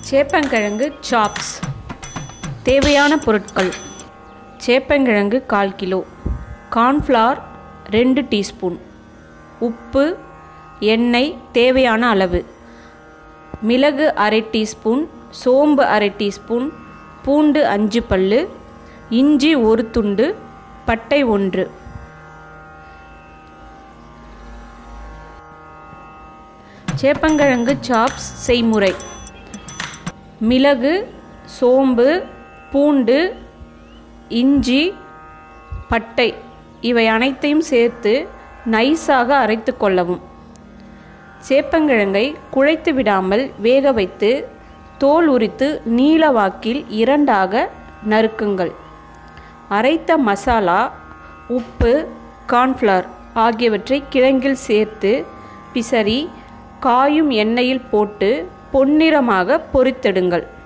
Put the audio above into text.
சேப்பங்கிழங்கு சாப்ஸ் தேவையான பொருட்கள் சேப்பங்கிழங்கு கால் கிலோ கார்ன்ஃப்ளவர் ரெண்டு டீஸ்பூன் உப்பு எண்ணெய் தேவையான அளவு மிளகு அரை டீஸ்பூன் சோம்பு அரை டீஸ்பூன் பூண்டு அஞ்சு பல்லு இஞ்சி ஒரு துண்டு பட்டை ஒன்று சேப்பங்கிழங்கு சாப்ஸ் செய்முறை மிளகு சோம்பு பூண்டு இஞ்சி பட்டை இவை அனைத்தையும் சேர்த்து நைஸாக அரைத்து கொள்ளவும் சேப்பங்கிழங்கை குழைத்து விடாமல் வேக வைத்து தோல் உரித்து நீளவாக்கில் இரண்டாக நறுக்குங்கள் அரைத்த மசாலா உப்பு கார்ன்ஃப்ளவர் ஆகியவற்றை கிழங்கில் சேர்த்து பிசறி காயும் எண்ணெயில் போட்டு பொன்னிறமாக பொரித்தெடுங்கள்